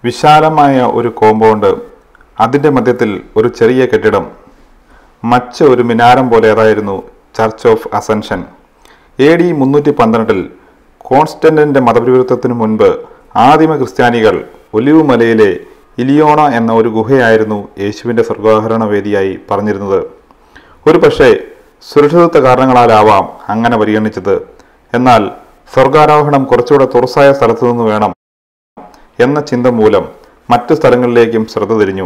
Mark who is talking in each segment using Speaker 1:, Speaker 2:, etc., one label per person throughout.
Speaker 1: വിശാലമായ ഒരു കോമ്പൗണ്ട് അതിൻ്റെ മധ്യത്തിൽ ഒരു ചെറിയ കെട്ടിടം മച്ച ഒരു മിനാരം പോലെയതായിരുന്നു Church of Ascension A D മുന്നൂറ്റി പന്ത്രണ്ടിൽ കോൺസ്റ്റന്റിന്റെ മതപരിവർത്തനത്തിനു മുൻപ് ആദിമ ക്രിസ്ത്യാനികൾ ഒലിവ് മലയിലെ ഇലിയോണ എന്ന ഒരു ഗുഹയായിരുന്നു യേശുവിന്റെ സ്വർഗാഹരണ വേദിയായി പറഞ്ഞിരുന്നത് ഒരു പക്ഷേ സുരക്ഷിതത്വ കാരണങ്ങളാലാവാം അങ്ങനെ പരിഗണിച്ചത് എന്നാൽ സ്വർഗാരോഹണം കുറച്ചുകൂടെ തുറസായ സ്ഥലത്തു നിന്ന് വേണം എന്ന ചിന്ത മൂലം മറ്റു സ്ഥലങ്ങളിലേക്കും ശ്രദ്ധ തിരിഞ്ഞു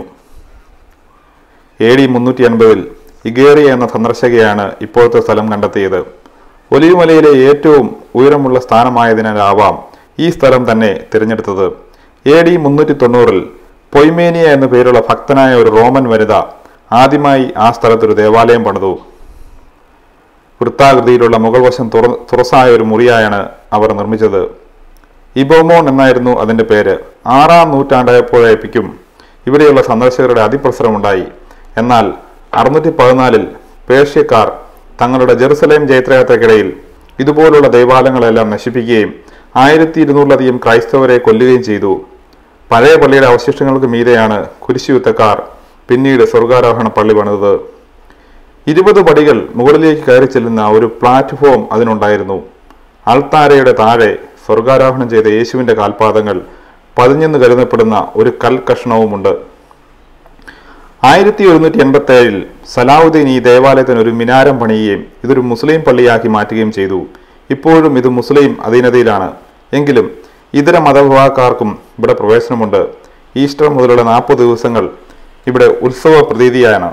Speaker 1: എ ഡി മുന്നൂറ്റി അൻപതിൽ ഇഗേറിയ എന്ന സന്ദർശകയാണ് ഇപ്പോഴത്തെ സ്ഥലം കണ്ടെത്തിയത് ഒലിവുമലയിലെ ഏറ്റവും ഉയരമുള്ള സ്ഥാനമായതിനാലാവാം ഈ സ്ഥലം തന്നെ തിരഞ്ഞെടുത്തത് എ ഡി മുന്നൂറ്റി തൊണ്ണൂറിൽ പൊയ്മേനിയ എന്ന പേരുള്ള ഭക്തനായ ഒരു റോമൻ വനിത ആദ്യമായി ആ സ്ഥലത്തൊരു ദേവാലയം പണിതു വൃത്താകൃതിയിലുള്ള മുകൾ വശം തുറ തുറസായ ഒരു മുറിയായാണ് അവർ നിർമ്മിച്ചത് ഇബോമോൺ എന്നായിരുന്നു അതിന്റെ പേര് ആറാം നൂറ്റാണ്ടായപ്പോഴേപ്പിക്കും ഇവിടെയുള്ള സന്ദർശകരുടെ അതിപ്രസരമുണ്ടായി എന്നാൽ അറുന്നൂറ്റി പതിനാലിൽ പേർഷ്യക്കാർ തങ്ങളുടെ ജെറുസലേം ജയത്രയാത്രയ്ക്കിടയിൽ ഇതുപോലുള്ള ദൈവാലയങ്ങളെല്ലാം നശിപ്പിക്കുകയും ആയിരത്തി ഇരുന്നൂറിലധികം ക്രൈസ്തവരെ കൊല്ലുകയും ചെയ്തു പഴയ പള്ളിയുടെ അവശിഷ്ടങ്ങൾക്ക് മീതെയാണ് കുരിശുയുദ്ധക്കാർ പിന്നീട് സ്വർഗാരോഹണ പള്ളി പണിതത് ഇരുപത് പടികൾ മുകളിലേക്ക് കയറി ചെല്ലുന്ന ഒരു പ്ലാറ്റ്ഫോം അതിനുണ്ടായിരുന്നു അൾത്താരയുടെ താഴെ സ്വർഗാരോഹണം ചെയ്ത യേശുവിന്റെ കാൽപാദങ്ങൾ പതിഞ്ഞെന്ന് കരുതപ്പെടുന്ന ഒരു കൽക്കഷണവുമുണ്ട് ആയിരത്തി ഒരുന്നൂറ്റി എൺപത്തി ഏഴിൽ സലാഹുദ്ദീൻ ഈ ദേവാലയത്തിന് ഒരു മിനാരം പണിയുകയും ഇതൊരു മുസ്ലിം പള്ളിയാക്കി മാറ്റുകയും ചെയ്തു ഇപ്പോഴും ഇത് മുസ്ലിം അധീനതയിലാണ് എങ്കിലും ഇതര മതവിഭാഗക്കാർക്കും ഇവിടെ പ്രവേശനമുണ്ട് ഈസ്റ്റർ മുതലുള്ള നാൽപ്പത് ദിവസങ്ങൾ ഇവിടെ ഉത്സവ പ്രതീതിയാണ്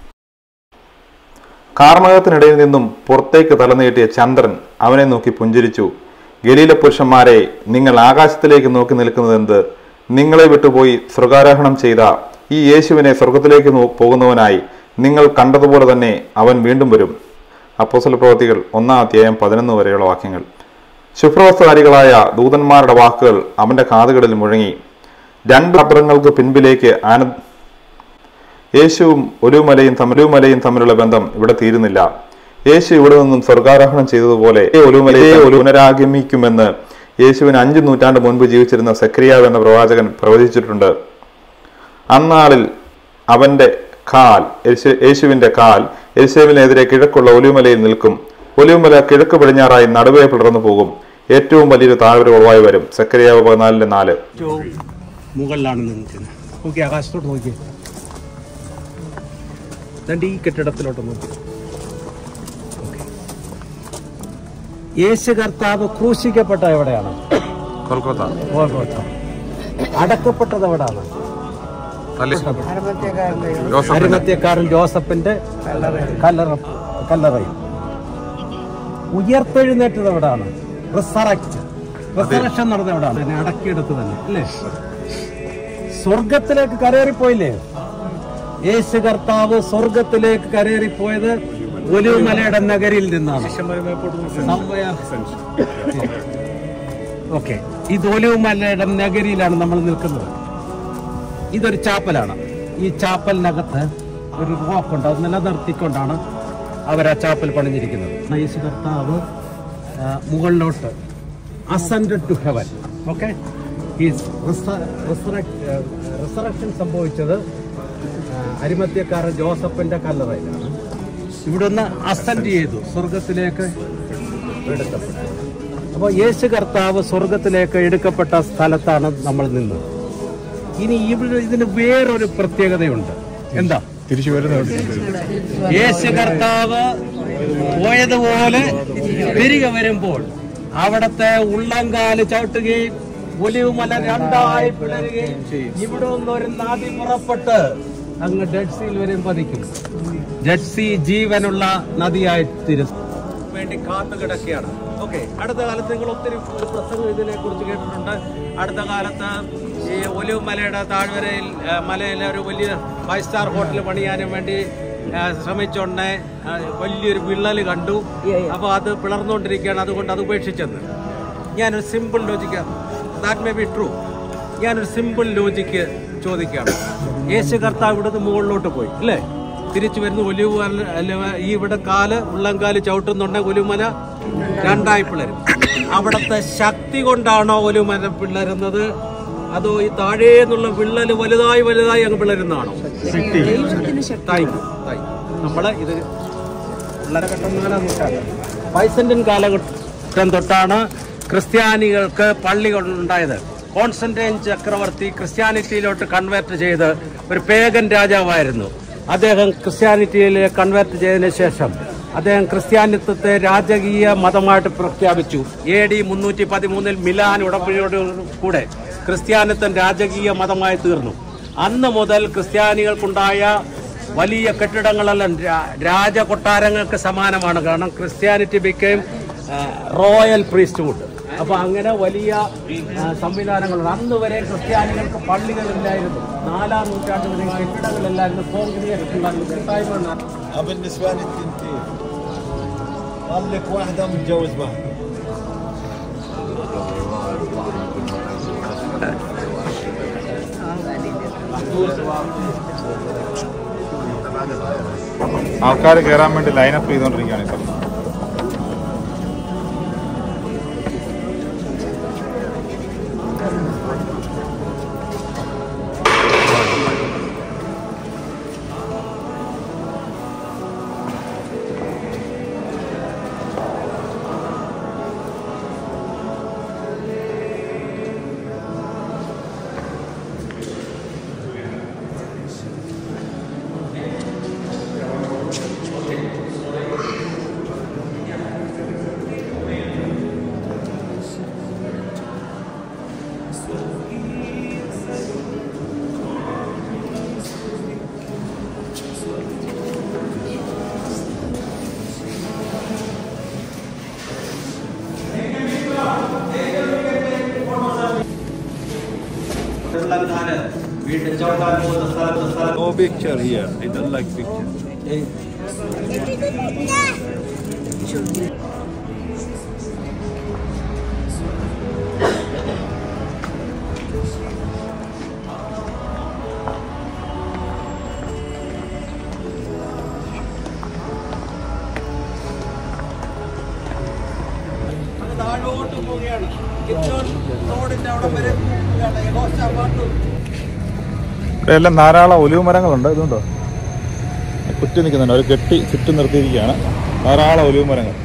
Speaker 1: കാർമകത്തിനിടയിൽ നിന്നും പുറത്തേക്ക് തലനീട്ടിയ ചന്ദ്രൻ അവനെ നോക്കി പുഞ്ചിരിച്ചു ഗലീല പുരുഷന്മാരെ നിങ്ങൾ ആകാശത്തിലേക്ക് നോക്കി നിൽക്കുന്നതെന്ത് നിങ്ങളെ വിട്ടുപോയി സ്വർഗാരോഹണം ചെയ്ത ഈ യേശുവിനെ സ്വർഗത്തിലേക്ക് നോ- പോകുന്നവനായി നിങ്ങൾ കണ്ടതുപോലെ തന്നെ അവൻ വീണ്ടും വരും അപ്പോസ്തല പ്രവൃത്തികൾ ഒന്നാം അധ്യായം പതിനൊന്ന് വരെയുള്ള വാക്യങ്ങൾ ശുഭ്രവസ്ത്രധാരികളായ ദൂതന്മാരുടെ വാക്കുകൾ അവന്റെ കാതുകളിൽ മുഴങ്ങി രണ്ട് പത്രങ്ങൾക്ക് പിൻപിലേക്ക് ആന യേശുവും ഒലുമലയും തമലുമലയും തമ്മിലുള്ള ബന്ധം ഇവിടെ തീരുന്നില്ല യേശു ഇവിടെ നിന്നും സ്വർഗാരോഹണം ചെയ്തതുപോലെ ഈ ഒലുമലയെ ഒരു പുനരാഗമിക്കുമെന്ന് യേശുവിന് അഞ്ചു നൂറ്റാണ്ട് മുൻപ് ജീവിച്ചിരുന്ന സക്രിയാവ് എന്ന പ്രവാചകൻ പ്രവചിച്ചിട്ടുണ്ട് അന്നാളിൽ അവന്റെ കാൽ യേശു- യേശുവിന്റെ കാൽ യേശുവിനെതിരെ കിഴക്കുള്ള ഒലിവുമലയിൽ നിൽക്കും ഒലിവുമല കിഴക്ക് പടിഞ്ഞാറായി നടുവേ പിളർന്നു പോകും ഏറ്റവും വലിയൊരു താഴ്വര ഉളവായി വരും സക്രിയാവ് പതിനാലിന്റെ നാല്
Speaker 2: ഏറ്റവും മുകളിലാണ് നിൽക്കുന്നത് നോക്കി ആകാശത്തോട്ട് നോക്കി രണ്ട് ഈ കെട്ടിടത്തിലോട്ട് നോക്കി ഓക്കേ. യേശു കർത്താവ് ക്രൂശിക്കപ്പെട്ട എവിടെയാണ്
Speaker 1: കൊൽക്കത്ത
Speaker 2: ഗോൽഗോഥ. അടക്കപ്പെട്ടത് എവിടെയാണ് അരിമത്യക്കാരൻ ജോസഫിന്റെ കല്ലറ കല്ലറയിൽ ഉയർത്തെഴുന്നേറ്റത് എവിടാണ് റിസറക്റ്റ് റിസറക്ഷൻ നടന്നത് എവിടാണ് എന്നെ അടക്കിയെടുത്ത് തന്നെ അല്ലേ സ്വർഗത്തിലേക്ക് കരേറിപ്പോയില്ലേ യേശു കർത്താവ് സ്വർഗത്തിലേക്ക് കരേറിപ്പോയത് ഒലിവുമലയുടെ നഗരിയിൽ നിന്നാണ് ഓക്കെ ഇത് ഒലിവുമലയുടെ നഗരിയിലാണ് നമ്മൾ നിൽക്കുന്നത് ഇതൊരു ചാപ്പലാണ് ഈ ചാപ്പലിനകത്ത് ഒരു റോക്കുണ്ട് അത് നിലനിർത്തിക്കൊണ്ടാണ് അവർ ആ ചാപ്പൽ പണിഞ്ഞിരിക്കുന്നത് യേശു കർത്താവ് ആ, മുകളിലോട്ട് അസൻഡഡ് ടു ഹെവൻ ഓക്കെ ഈ റിസറക്ഷൻ സംഭവിച്ചത് ആ, അരിമത്യക്കാരൻ ജോസഫിന്റെ കല്ലറയിലാണ് ഇവിടുന്ന് അസെൻഡ് ചെയ്തു സ്വർഗത്തിലേക്ക് എടുക്കപ്പെട്ടു അപ്പോൾ യേശു കർത്താവ് സ്വർഗത്തിലേക്ക് എടുക്കപ്പെട്ട സ്ഥലത്താണ് നമ്മൾ നിന്നത് ഇനി ഇവിടെ ഇതിന് വേറൊരു പ്രത്യേകതയുണ്ട് എന്താ
Speaker 1: തിരിച്ചു വരുന്ന
Speaker 2: യേശു കർത്താവ് പോയതുപോലെ തിരികെ വരുമ്പോൾ അവിടത്തെ ഉള്ളംകാല് ചവിട്ടുകയും ഒലിവുമല രണ്ടായി പിളരുകയും ഇവിടെ നിന്നൊരു നദി പുറപ്പെട്ട് അങ്ങ് ഡെഡ് സീൽ വരെയും പതിക്കും ഡെഡ് സീ ജീവനുള്ള നദിയായി തീരും വേണ്ടി കാത്തു കിടക്കുകയാണ് ഓക്കെ അടുത്ത കാലത്ത് നിങ്ങൾ ഒത്തിരി പ്രസംഗം ഇതിനെ കുറിച്ച് കേട്ടിട്ടുണ്ട് അടുത്ത കാലത്ത് ഈ ഒലിവ് മലയുടെ താഴ്വരയിൽ ആ, മലയിലെ ഒരു വലിയ ഫൈവ് സ്റ്റാർ ഹോട്ടൽ പണിയാനും വേണ്ടി ആ, ശ്രമിച്ചോണ്ട് ആ, വലിയൊരു വിള്ളൽ കണ്ടു അപ്പോൾ അത് പിളർന്നുകൊണ്ടിരിക്കുകയാണ് അതുകൊണ്ട് അത് ഉപേക്ഷിച്ചെന്ന് ഞാനൊരു simple logic that may be true ഞാനൊരു സിമ്പിൾ ലോജിക്ക് ചോദിക്കുകയാണ് യേശു കർത്താവ് ഇവിടുന്ന് മുകളിലോട്ട് പോയി അല്ലേ തിരിച്ചു വരുന്ന ഒലിവ് മല- അല്ല, ഈ ഇവിടെ കാല് ഉള്ളംകാല് ചവിട്ടുന്നുണ്ടെങ്കിൽ ഒലിവുമല രണ്ടായി പിളരും അവിടുത്തെ ശക്തി കൊണ്ടാണോ ഒലിവുമല പിളരുന്നത് അതോ ഈ താഴേ നിന്നുള്ള വിള്ളല് വലുതായി വലുതായി അങ്ങ് വിളരുന്നതാണോ താങ്ക് നമ്മള് ഇത് കാലഘട്ടം നാലാം നൂറ്റാണ്ട് ബൈസന്റൻ കാലഘട്ടം തൊട്ടാണ് ക്രിസ്ത്യാനികൾക്ക് പള്ളികൾ ഉണ്ടായത് കോൺസ്റ്റന്റൈൻ ചക്രവർത്തി ക്രിസ്ത്യാനിറ്റിയിലോട്ട് കൺവേർട്ട് ചെയ്ത് ഒരു പേഗൻ രാജാവായിരുന്നു അദ്ദേഹം ക്രിസ്ത്യാനിറ്റിയിൽ കൺവേർട്ട് ചെയ്തതിനു ശേഷം അദ്ദേഹം ക്രിസ്ത്യാനിത്വത്തെ രാജകീയ മതമായിട്ട് പ്രഖ്യാപിച്ചു എ ഡി മുന്നൂറ്റി പതിമൂന്നിൽ മിലാൻ ഉടമ്പടിയോട് കൂടെ ക്രിസ്ത്യാനിത്വം രാജകീയ മതമായി തീർന്നു അന്ന് മുതൽ ക്രിസ്ത്യാനികൾക്കുണ്ടായ വലിയ കെട്ടിടങ്ങളെല്ലാം രാ- രാജകൊട്ടാരങ്ങൾക്ക് സമാനമാണ് കാരണം ക്രിസ്ത്യാനിറ്റി ബിക്കെയും റോയൽ പ്രീസ്റ്റ്ഹുഡ് അപ്പൊ അങ്ങനെ വലിയ ആ, സംവിധാനങ്ങളുണ്ട് അന്ന് വരെ ക്രിസ്ത്യാനികൾക്ക് പള്ളികളില്ലായിരുന്നു നാലാം നൂറ്റാണ്ട് വരെ കെട്ടിടങ്ങളില്ലായിരുന്നു കോൺക്രീറ്റ് ഉണ്ടായിരുന്നു കൂട്ടായ്മ ഉണ്ടായിരുന്നു.
Speaker 3: بالنسبة لي التنتين قال لك واحدة متجوز معها
Speaker 1: ആൾക്കാർ കയറാൻ വേണ്ടി ലൈനപ്പ് ചെയ്തുകൊണ്ടിരിക്കുകയാണ് ഇപ്പം
Speaker 2: വീണ്ടും ചവിട്ടാൻ പോകുന്ന സ്ഥലത്ത് സ്ഥലം
Speaker 3: No picture here. I don't like picture.
Speaker 2: അത് താഴോട്ട് പോവുകയാണ് കിച്ചൺ റോഡിന്റെ അവിടെ വരെ പോവുകയാണ് യഹോശാഫാത്ത്
Speaker 1: ഇവിടെ എല്ലാം ധാരാളം ഒലിവ് മരങ്ങളുണ്ട് ഇതുണ്ടോ കുറ്റി നിൽക്കുന്നുണ്ട് അവർ കെട്ടി ചുറ്റും നിർത്തിയിരിക്കുകയാണ് ധാരാളം ഒലിവ് മരങ്ങൾ